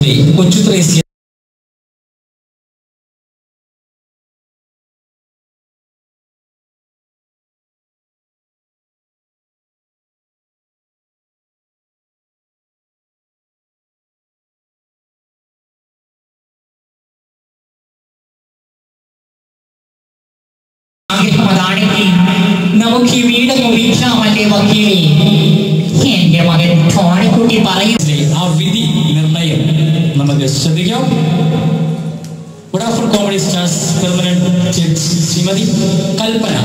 കൊച്ചു ത്രേസ്യ ആഗ്രഹം അതാണെങ്കിൽ നമുക്ക് ഈ വീടൊന്ന് വീക്ഷാമല്ലേ വക്കീലേ എന്റെ മകൻ ടോണിക്കുട്ടി പറയും ഇതിലെ ആ വിധി നിർണയം നമുക്ക് ശ്രദ്ധിക്കാം Vodafone comedy stars permanent judge Shrimati Kalpana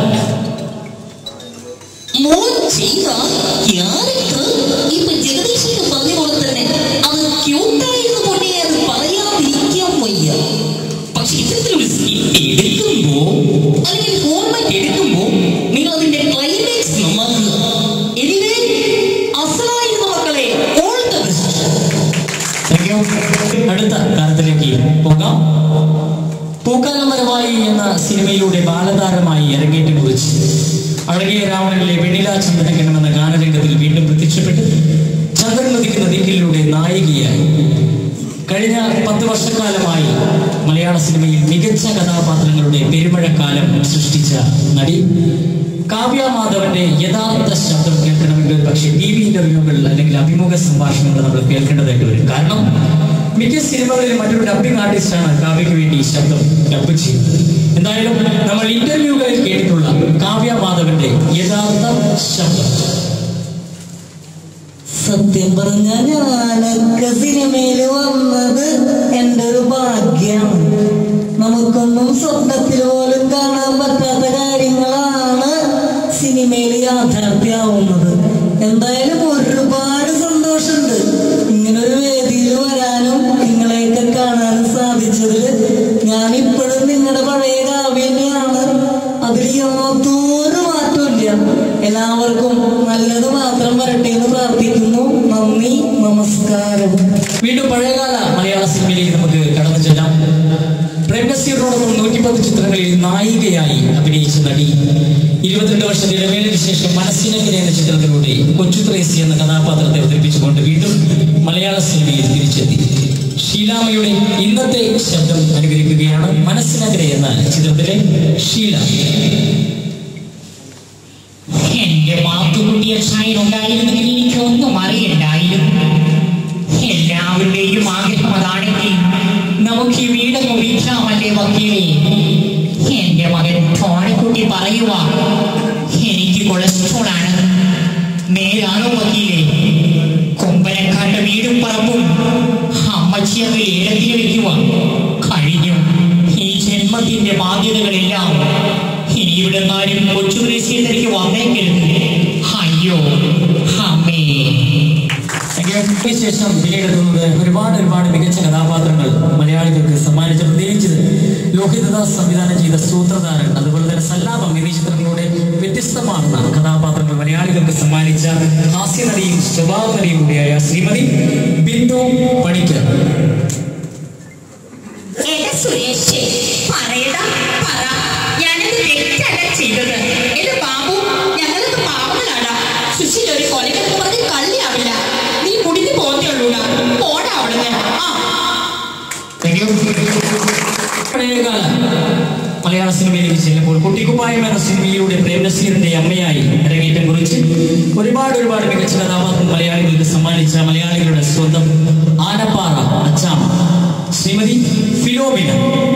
മോൻ ചെയ്ത ക്യാരക്ടർ ഇപ്പൊ ജഗദീഷിന് പറഞ്ഞ പോലെ തന്നെ അത് ക്യൂട്ടായിരുന്നു കൊണ്ടേ അത് പറയാതിരിക്കാൻ വയ്യ പക്ഷെ ഇത്തരത്തിലൊരു സ്കിറ്റ് എടുക്കുമ്പോ അല്ലെങ്കിൽ ഫോർമാറ്റ് എടുക്കുമ്പോ നിങ്ങൾ അതിന്റെ ക്ലൈമാക്സ് നന്നാക്കുക എനിവേ അസലായിരുന്നു മക്കളെ all the best Thank you. അടുത്ത താരത്തിലേക്ക് പോകാം പൂക്കാലമരമായി എന്ന സിനിമയിലൂടെ ബാലതാരമായി അരങ്ങേറ്റം കുറിച്ച് അഴകിയ രാവണനിലെ വെണ്ണില ചന്ദ്രകണം എന്ന ഗാനരംഗത്തിൽ വീണ്ടും പ്രത്യക്ഷപ്പെട്ട് ചന്ദ്രൻ നദിക്കുന്ന ദിക്കിലൂടെ നായികയായി കഴിഞ്ഞ പത്ത് വർഷക്കാലമായി മലയാള സിനിമയിൽ മികച്ച കഥാപാത്രങ്ങളുടെ പെരുമഴക്കാലം സൃഷ്ടിച്ച നടി കാവ്യ മാധവന്റെ യഥാർത്ഥ ശബ്ദം കേൾക്കണമെങ്കിൽ ഒരു പക്ഷേ ടി വി ഇന്റർവ്യൂകൾ അല്ലെങ്കിൽ അഭിമുഖ സംഭാഷണങ്ങൾ നമ്മൾ കേൾക്കേണ്ടതായിട്ട് വരും കാരണം മിക്ക സിനിമകളിലും മറ്റൊരു ഡബിംഗ് ആർട്ടിസ്റ്റാണ് കാവ്യയ്ക്ക് വേണ്ടി ഈ ശബ്ദം ഡബ് ചെയ്യുന്നത് എന്തായാലും നമ്മൾ ഇന്റർവ്യൂകളിൽ കേട്ടിട്ടുള്ള കാവ്യ മാധവന്റെ യഥാർത്ഥ ശബ്ദം സത്യം പറഞ്ഞ ഞാനൊക്കെ സിനിമയിൽ വന്നത് എൻ്റെ ഒരു ഭാഗ്യമാണ് നമുക്കൊന്നും സ്വപ്നത്തിൽ പോലും കാണാൻ പറ്റാത്ത കാര്യങ്ങളാണ് സിനിമയിൽ യാഥാർത്ഥ്യമാവുന്നത് എന്തായാലും ഒരുപാട് സന്തോഷമുണ്ട് ഇങ്ങനൊരു വേദിയിൽ വരാനും നിങ്ങളെയൊക്കെ കാണാനും സാധിച്ചതിൽ ഞാൻ ഇപ്പോഴും നിങ്ങളുടെ പഴയ കാവ്യന്നെയാണ് അതിൽ യാതൊരു മാറ്റമില്ല എല്ലാവർക്കും നല്ലത് മാത്രം വരട്ടെ എന്ന് പ്രാർത്ഥിക്കുന്നു നന്ദി നമസ്കാരം വീണ്ടും പഴയകാല മലയാള സിനിമയിലേക്ക് നമുക്ക് കടന്നു ചെല്ലാം പ്രേംനസീറിനോടൊപ്പം നൂറ്റിപ്പത്ത് ചിത്രങ്ങളിൽ നായികയായി അഭിനയിച്ച നടി ഇരുപത്തിരണ്ട് വർഷത്തെ ഇടവേളയ്ക്ക് ശേഷം മനസ്സിനെതിരെ എന്ന ചിത്രത്തിലൂടെ കൊച്ചു ത്രേസി എന്ന കഥാപാത്രത്തെ അവതരിപ്പിച്ചുകൊണ്ട് വീണ്ടും മലയാള സിനിമയിൽ തിരിച്ചെത്തി ഷീലാമയുടെ ഇന്നത്തെ ശബ്ദം അനുകരിക്കുകയാണ് മനസ്സിനെതിരെ എന്ന ചിത്രത്തിലെ ഷീല എന്റെ മാത്തുക്കുട്ടി അച്ചായൻ ഉണ്ടായിരുന്നെങ്കിൽ എനിക്കൊന്നും അറിയണ്ടായിരുന്നു എല്ലാവരുടെയും ആഗ്രഹം അതാണെങ്കിൽ നമുക്ക് ഈ വീടൊന്ന് വീക്ഷാമല്ലേ വക്കീലേ എന്റെ മകൻ ടോണിക്കുട്ടി പറയുക എനിക്ക് കൊളസ്ട്രോൾ ആണ് നേരാണോ വക്കീലേ കൊമ്പനക്കാട്ട് വീടും പറമ്പും അമ്മച്ചി അങ്ങ് ഏലത്തിന് വെക്കുക കഴിഞ്ഞു ഈ ജന്മത്തിന്റെ ബാധ്യതകളെല്ലാം ഇനി ഇവിടെ നിന്നാരും കൊച്ചു ദേശീയത്തിലേക്ക് വന്നേക്കരുത് അയ്യോ അമ്മേ ഇതിന് ശേഷം പിന്നീടെത്തുന്നത് ഒരുപാട് ഒരുപാട് മികച്ച കഥാപാത്രങ്ങൾ മലയാളികൾക്ക് സമ്മാനിച്ച പ്രത്യേകിച്ച് ലോഹിതദാസ് സംവിധാനം ചെയ്ത സൂത്രധാരൻ അതുപോലെ തന്നെ സല്ലാപം എന്നീ ചിത്രങ്ങളുടെ വ്യത്യസ്തമാർന്ന കഥാപാത്രങ്ങൾ മലയാളികൾക്ക് സമ്മാനിച്ച ഹാസ്യനടിയും സ്വഭാവ നടിയും കൂടിയായ ശ്രീമതി ബിന്ദു പണിക്കർ എടാ സുരേഷേ പറയടാ പറ ഞാനത് തെറ്റല്ല ചെയ്തത് എന്റെ ബാബു ഞങ്ങളൊക്കെ പാവങ്ങളാടാ സുശീല ഒരു കൊലക്കെന്ന് പറഞ്ഞ് കള്ളിയാവില്ല നീ മുടിഞ്ഞു പോകത്തേ ഉള്ളൂടാ പോടാ അവിടുന്ന് ആ പഴയകാല മലയാള സിനിമയിലേക്ക് ചെല്ലുമ്പോൾ കുട്ടിക്കുപ്പായം എന്ന സിനിമയിലൂടെ പ്രേംനസീറിന്റെ അമ്മയായി അരങ്ങേറ്റം കുറിച്ച് ഒരുപാട് ഒരുപാട് മികച്ച കഥാപാത്രം മലയാളികൾക്ക് സമ്മാനിച്ച മലയാളികളുടെ സ്വന്തം ആനപ്പാറ അച്ചാമ ശ്രീമതി ഫിലോമിന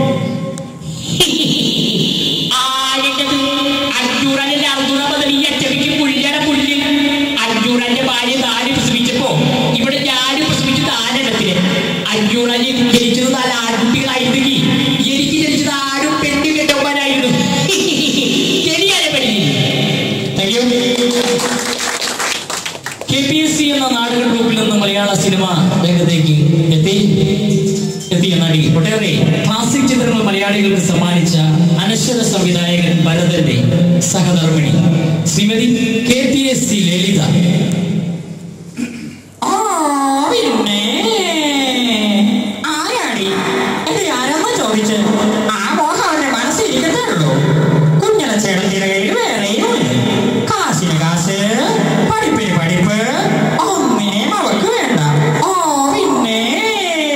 ആരെങ്കിലും അർജുനന്റെ അർജുന മുതൽ ഈ അച്ചടിക്ക് പുള്ളിയുടെ പുല്ലിൽ അർജുനന്റെ ഭാര്യ താരി പ്രസവിച്ചപ്പോ ഇവിടെ ഞാനും പ്രസവിച്ചു താനെണ്ണത്തിന് അർജുനന് ജനിച്ചത് നാല് ആൺകുട്ടികളായിരുന്നെങ്കിൽ എനിക്ക് ജനിച്ചത് ആരും പെണ്ണു കെട്ടവനായിരുന്നു ശരിയാണ് പെണ്ണി കെ പി എസ് സി എന്ന നാടക ഗ്രൂപ്പിൽ നിന്ന് മലയാള സിനിമ രംഗത്തേക്ക് എത്തി എത്തിയ നടി ഒട്ടേറെ ക്ലാസിക് ചിത്രങ്ങൾ മലയാളികൾക്ക് സമ്മാനിച്ച അനശ്വര സംവിധായകൻ ഭരതന്റെ സഹധർമ്മിണി Shrimati K P S C Lalitha ആ പിന്നെ ആരാടി എന്റെ ആരാന്നാ ചോദിച്ച് ആ മോഹം അവന്റെ മനസ്സിൽ ഇരിക്കത്തേ ഉള്ളൂ കുഞ്ഞല ചേട്ടത്തിന്റെ കയ്യിൽ വേറെയും ഉണ്ട്. കാശിന് കാശ് പഠിപ്പിന് പഠിപ്പ് ഒന്നിനെയും അവക്ക് വേണ്ട ഓ പിന്നെ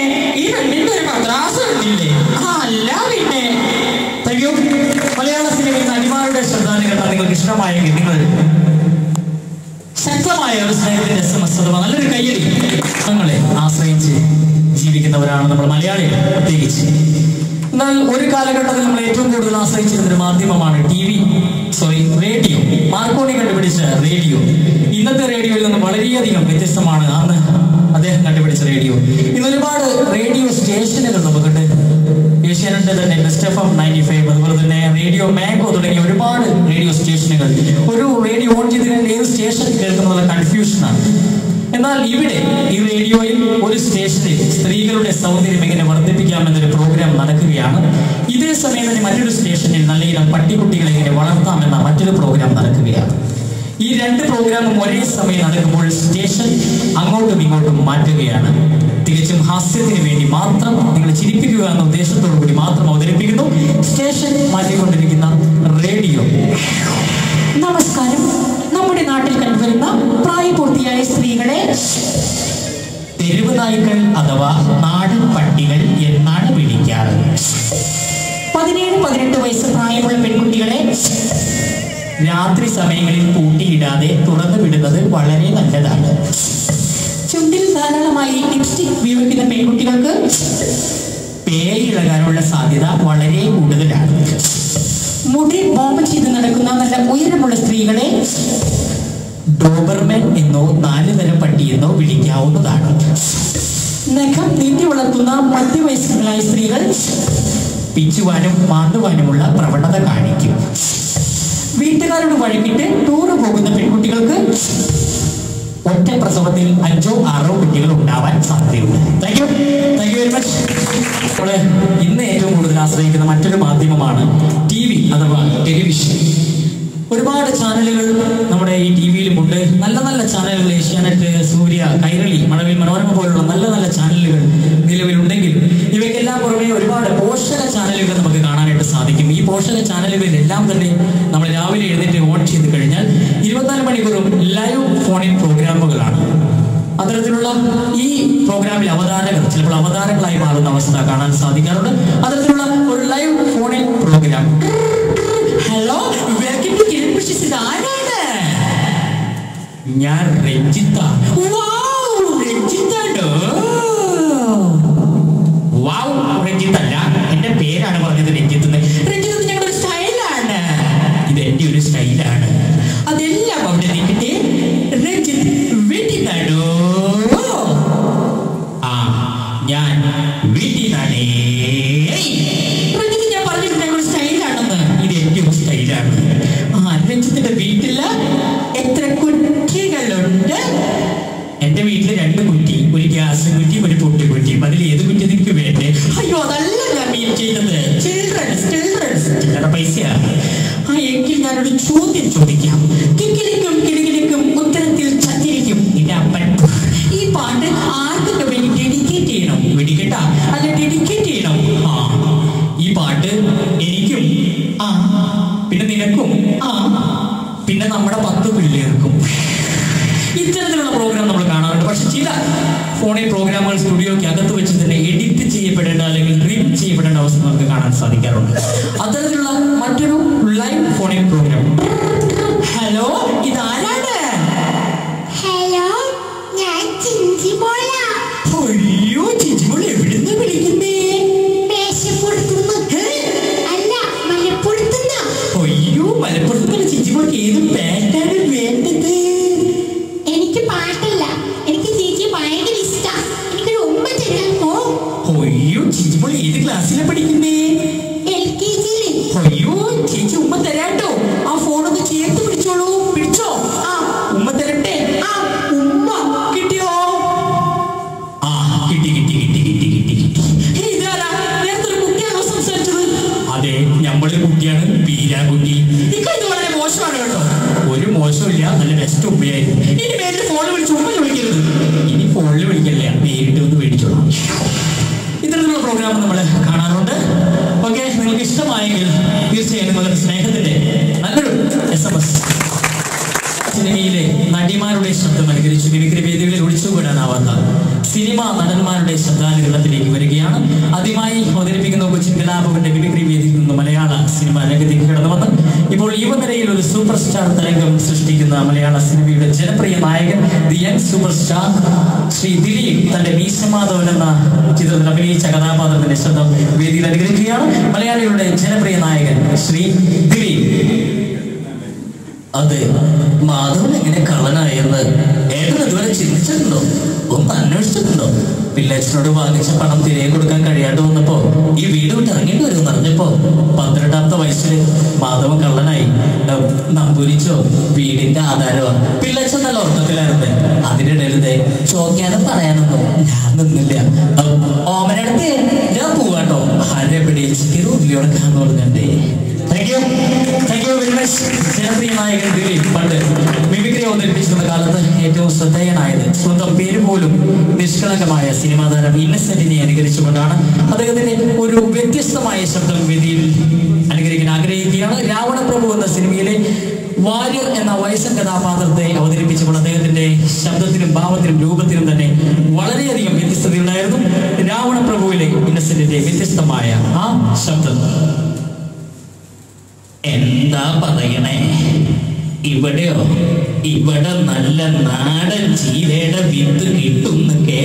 പ്രേക്ഷകരാണ് നമ്മൾ മലയാളികൾ പ്രത്യേകിച്ച് എന്നാൽ ഒരു കാലഘട്ടത്തിൽ നമ്മൾ ഏറ്റവും കൂടുതൽ ആശ്രയിച്ചിരുന്ന ഒരു മാധ്യമമാണ് T V sorry radio Marconi കണ്ടുപിടിച്ച റേഡിയോ ഇന്നത്തെ റേഡിയോയിൽ നിന്ന് വളരെയധികം വ്യത്യസ്തമാണ് അന്ന് അദ്ദേഹം കണ്ടുപിടിച്ച റേഡിയോ ഇന്ന് ഒരുപാട് റേഡിയോ സ്റ്റേഷനുകൾ നമുക്കുണ്ട് ഏഷ്യാനെറ്റ് തന്നെ best F M ninety five അതുപോലെ തന്നെ റേഡിയോ മാംഗോ തുടങ്ങിയ ഒരുപാട് റേഡിയോ സ്റ്റേഷനുകൾ ഒരു റേഡിയോ ഓൺ ചെയ്ത് കഴിഞ്ഞാൽ ഏത് സ്റ്റേഷൻ കേൾക്കുന്നുള്ള കൺഫ്യൂഷനാണ് എന്നാൽ ഇവിടെ ഈ റേഡിയോയിൽ ഒരു സ്റ്റേഷനിൽ സ്ത്രീകളുടെ സൗന്ദര്യം എങ്ങനെ വർദ്ധിപ്പിക്കാമെന്നൊരു പ്രോഗ്രാം നടക്കുകയാണ് ഇതേ സമയം തന്നെ മറ്റൊരു സ്റ്റേഷനിൽ നല്ല ഇനം പട്ടിക്കുട്ടികളെ എങ്ങനെ വളർത്താമെന്ന മറ്റൊരു പ്രോഗ്രാം നടക്കുകയാണ് ഈ രണ്ട് പ്രോഗ്രാമും ഒരേ സമയം നടക്കുമ്പോൾ സ്റ്റേഷൻ അങ്ങോട്ടും ഇങ്ങോട്ടും മാറ്റുകയാണ് തികച്ചും ഹാസ്യത്തിന് വേണ്ടി മാത്രം നിങ്ങൾ ചിരിപ്പിക്കുക എന്ന ഉദ്ദേശത്തോടു കൂടി മാത്രം അവതരിപ്പിക്കുന്നു സ്റ്റേഷൻ മാറ്റിക്കൊണ്ടിരിക്കുന്ന റേഡിയോ നമസ്കാരം നമ്മുടെ നാട്ടിൽ കണ്ടുവരുന്ന പ്രായപൂർത്തിയായ സ്ത്രീകളെ തെരുവ് നായ്ക്കൾ അഥവാ നാടൻ പട്ടികൾ എന്നാണ് വിളിക്കാറ് പതിനേഴ് പതിനെട്ട് വയസ്സ് പ്രായമുള്ള പെൺകുട്ടികളെ രാത്രി സമയങ്ങളിൽ പൂട്ടിയിടാതെ തുറന്നു വിടുന്നത് വളരെ നല്ലതാണ് ചുണ്ടിൽ ധാരാളമായി ലിപ്സ്റ്റിക് ഉപയോഗിക്കുന്ന പെൺകുട്ടികൾക്ക് പേരിളകാനുള്ള സാധ്യത വളരെ കൂടുതലാണ് മുടി ബോംബ് ചെയ്ത് നടക്കുന്ന നല്ല ഉയരമുള്ള സ്ത്രീകളെ ഡോബർമെൻ എന്നോ നാല് തരം പട്ടി എന്നോ വിളിക്കാവുന്നതാണ് നഖം നീട്ടി വളർത്തുന്ന മധ്യവയസ്കങ്ങളായ സ്ത്രീകൾ പിച്ചുവാനും മാന്തുവാനുമുള്ള പ്രവണത കാണിക്കും വീട്ടുകാരോട് വഴക്കിട്ട് ടൂറ് പോകുന്ന പെൺകുട്ടികൾക്ക് ഒറ്റ പ്രസവത്തിൽ അഞ്ചോ ആറോ കുട്ടികൾ ഉണ്ടാവാൻ സാധ്യതയുണ്ട് thank you thank you very much നമ്മള് ഇന്ന് ഏറ്റവും കൂടുതൽ ആശ്രയിക്കുന്ന മറ്റൊരു മാധ്യമമാണ് ടി വി അഥവാ ടെലിവിഷൻ ഒരുപാട് ചാനലുകൾ നമ്മുടെ ഈ ടി വിയിലുമുണ്ട് നല്ല നല്ല ചാനലുകൾ ഏഷ്യാനെറ്റ് സൂര്യ കൈരളി മഴവിൽ മനോരമ പോലുള്ള നല്ല നല്ല ചാനലുകൾ നിലവിലുണ്ടെങ്കിൽ ഇവയ്ക്കെല്ലാം പുറമെ ഒരുപാട് പോഷക ചാനലുകൾ നമുക്ക് കാണാനായിട്ട് സാധിക്കും ഈ പോഷക ചാനലുകളിലെല്ലാം തന്നെ നമ്മൾ രാവിലെ എഴുന്നേറ്റ് ഓൺ ചെയ്ത് കഴിഞ്ഞാൽ ഇരുപത്തിനാല് മണിക്കൂറും ലൈവ് ഫോണിൻ പ്രോഗ്രാമുകളാണ് അത്തരത്തിലുള്ള ഈ പ്രോഗ്രാമിൽ അവതാരകർ ചിലപ്പോൾ അവതാരങ്ങളായി മാറുന്ന അവസ്ഥ കാണാൻ സാധിക്കാറുണ്ട് അത്തരത്തിലുള്ള ഒരു live phone in programme hello welcome to Kiran പ്രശസ്തി ഇത് ആരാണ് ഞാൻ രഞ്ജിത്ത വൗ, രഞ്ജിത്താണോ? വൗ, രഞ്ജിത്തല്ല എന്റെ പേരാണ് പറഞ്ഞത് രഞ്ജിത്ത് എന്ന്. രഞ്ജിത്ത് ഇത് ഞങ്ങളുടെ ഒരു സ്റ്റൈലാണ് ഇത് എന്റെ ഒരു സ്റ്റൈലാണ് അതെല്ലാം അവിടെ നിൽക്കട്ടെ രഞ്ജിത്ത് വീട്ടിൽ നടോ ആ ഞാൻ വീട്ടിൽ നടേ രഞ്ജിത്ത് ഞാൻ പറഞ്ഞിട്ട് ഞങ്ങളുടെ സ്റ്റൈലാണെന്ന് ഇത് എന്റെ ഒരു സ്റ്റൈലാണ് ആ രഞ്ജിത്തിന്റെ വീട്ടില് എത്ര കുറ്റികളുണ്ട് എന്റെ വീട്ടിൽ രണ്ട് കുറ്റി ഒരു ഗ്യാസ് കുറ്റി ഒരു പൊട്ടി കുറ്റി അതിൽ ഏത് കുറ്റി നിനക്ക് വേണ്ടേ അയ്യോ അതല്ല ഞാൻ മീൻ ചെയ്തത് ചിൽഡ്രൻസ് ചിൽഡ്രൻസ് ചില്ലറ പൈസയാ ആ എങ്കിൽ ഞാനൊരു ചോദ്യം ചോദിക്കാം കിക്കിലിക്കും കിളികിലിക്കും ഉത്തരത്തിൽ ചത്തിരിക്കും നിന്റെ അപ്പൻ ഈ പാട്ട് ആർക്കൊക്കെ വേണ്ടി ഡെഡിക്കേറ്റ് ചെയ്യണം വെടിക്കട്ട അല്ല ഡെഡിക്കേറ്റ് ചെയ്യണം ആ ഈ പാട്ട് എനിക്കും ആ പിന്നെ നിനക്കും ആ പിന്നെ നമ്മുടെ പത്ത് പിള്ളേർക്കും ഇത്തരത്തിലുള്ള പ്രോഗ്രാം നമ്മൾ കാണാറുണ്ട് പക്ഷെ ചില ഫോണിൽ പ്രോഗ്രാമുകൾ സ്റ്റുഡിയോയ്ക്ക് അകത്ത് വെച്ച് തന്നെ എഡിറ്റ് ചെയ്യപ്പെടേണ്ട അല്ലെങ്കിൽ റിം ചെയ്യപ്പെടേണ്ട അവസ്ഥ നമുക്ക് കാണാൻ സാധിക്കാറുണ്ട് അത്തരത്തിലുള്ള മറ്റൊരു ലൈവ് ഫോണിൽ പ്രോഗ്രാം ഹലോ ഇതാരാണ് ഹലോ ഞാൻ ചിഞ്ചിമോള അയ്യോ ചിച്ചിമോൾ എവിടുന്ന് വിളിക്കുന്നേ മേശപ്പുറത്തുനിന്ന് അല്ല മലപ്പുറത്തുനിന്ന് അയ്യോ മലപ്പുറത്തുള്ള ചിച്ചിമോൾക്ക് ഏത് പാറ്റാണ് വേണ്ടത് എനിക്ക് പാട്ടില്ല എനിക്ക് ചേച്ചി ഭയങ്കര ഇഷ്ടാ എനിക്കൊരു ഉമ്മ തരാമോ അയ്യോ ചിച്ചിമോൾ ഏത് ക്ലാസ്സിലാണ് പഠിക്കുന്നേ എൽ കെ ജിയിൽ അയ്യോ ചേച്ചി ഉമ്മ തരാട്ടോ ആ ഫോണൊന്ന് ചേർത്ത് പിടിച്ചോളൂ പിടിച്ചോ ആ ഉമ്മ തരട്ടെ ആ ഉമ്മ കിട്ടിയോ ആ കിട്ടി കിട്ടി കിട്ടി കിട്ടി കിട്ടി കിട്ടി ഹേയ്, ഇതാരാ നേരത്തെ ഒരു കുട്ടിയാണോ സംസാരിച്ചത് അതെ ഞമ്മള് കുട്ടിയാണ് പീരാകുട്ടി ഇക്കാര്യത്തിൽ വളരെ മോശമാണ് കേട്ടോ ഒരു മോശമില്ല നല്ല ബെസ്റ്റ് ഉമ്മയായിരുന്നു ഇനി മേലിൽ ഫോണിൽ വിളിച്ച് ഉമ്മ ചോദിക്കരുത് ഇനി ഫോണിൽ വിളിക്കല്ലേ നേരിട്ട് ഒന്ന് മേടിച്ചോളാം ഇത്തരത്തിലുള്ള പ്രോഗ്രാം നമ്മൾ കാണാറുണ്ട് ഓക്കെ നിങ്ങൾക്ക് ഇഷ്ടമായെങ്കിൽ തീർച്ചയായും നിങ്ങളുടെ സ്നേഹത്തിന്റെ നല്ലൊരു എസ് എം എസ് സിനിമയിലെ നടിമാരുടെ ശബ്ദം അനുകരിച്ച് മിമിക്രി വേദികളിൽ ഒഴിച്ചുകൂടാനാവാത്ത സിനിമാ നടന്മാരുടെ ശ്രദ്ധാനുകരണത്തിലേക്ക് വരികയാണ് ആദ്യമായി അവതരിപ്പിക്കുന്ന കൊച്ചിൻ കലാഭവന്റെ മിമിക്രി വേദിയിൽ നിന്ന് മലയാള സിനിമ രംഗത്തേക്ക് കടന്നു വന്ന് ഇപ്പോൾ യുവനിരയിൽ ഒരു സൂപ്പർ സ്റ്റാർ തരംഗം സൃഷ്ടിക്കുന്ന മലയാള സിനിമയുടെ ജനപ്രിയ നായകൻ the young superstar Shri Dileep തന്റെ മീശമാധവൻ എന്ന ചിത്രത്തിൽ അഭിനയിച്ച കഥാപാത്രത്തിന്റെ ശബ്ദം വേദിയിൽ അനുഗ്രഹിക്കുകയാണ് മലയാളികളുടെ ജനപ്രിയ നായകൻ ശ്രീ ദിലീപ് അതെ മാധവൻ എങ്ങനെ കള്ളനായെന്ന് ഏട്ടൻ ഇതുവരെ ചിന്തിച്ചിട്ടുണ്ടോ ഒന്ന് അന്വേഷിച്ചിട്ടുണ്ടോ പിള്ളേച്ചനോട് വാങ്ങിച്ച പണം തിരികെ കൊടുക്കാൻ കഴിയാണ്ട് വന്നപ്പോ ഈ വീട് വിട്ട് ഇറങ്ങേണ്ടി വരുമെന്ന് അറിഞ്ഞപ്പോ പന്ത്രണ്ടാമത്തെ വയസ്സിൽ മാധവൻ കള്ളനായി ഏ, നമ്പൂരിച്ചോ വീടിന്റെ ആധാരമോ പിള്ളേച്ചൻ നല്ല ഉറക്കത്തിലായിരുന്നു അതിനിടയിൽ ദേ ചോദിക്കാനും പറയാനൊന്നും ഞാൻ നിന്നില്ല ഏ, ഓമനടുത്ത് ഞാൻ പോവാട്ടോ ആരെ പിടിച്ചിട്ട് ഉള്ളിയോടെ കാണുന്നു തുടങ്ങണ്ടേ thank you thank you very much ജനപ്രിയ നായകൻ ദിലീപ് പണ്ട് മിമിക്രി അവതരിപ്പിച്ചിരുന്ന കാലത്ത് ഏറ്റവും ശ്രദ്ധേയനായത് സ്വന്തം പേര് പോലും നിഷ്കളങ്കമായ സിനിമാ താരം ഇന്നസെന്റിനെ അനുകരിച്ചുകൊണ്ടാണ് അദ്ദേഹത്തിന്റെ ഒരു വ്യത്യസ്തമായ ശബ്ദം വേദിയിൽ അനുകരിക്കാൻ ആഗ്രഹിക്കുകയാണ് രാവണപ്രഭു എന്ന സിനിമയിലെ വാര്യർ എന്ന വയസ്സൻ കഥാപാത്രത്തെ അവതരിപ്പിച്ചപ്പോൾ അദ്ദേഹത്തിന്റെ ശബ്ദത്തിനും ഭാവത്തിനും രൂപത്തിനും തന്നെ വളരെയധികം വ്യത്യസ്തതയുണ്ടായിരുന്നു രാവണപ്രഭുവിലെ ഇന്നസെന്റിന്റെ വ്യത്യസ്തമായ ആ ശബ്ദം എന്താ പറയണേ ഇവിടെയോ ഇവിടെ നല്ല നാടൻ ചീരയുടെ വിത്ത് കിട്ടുമെന്ന് കേട്ട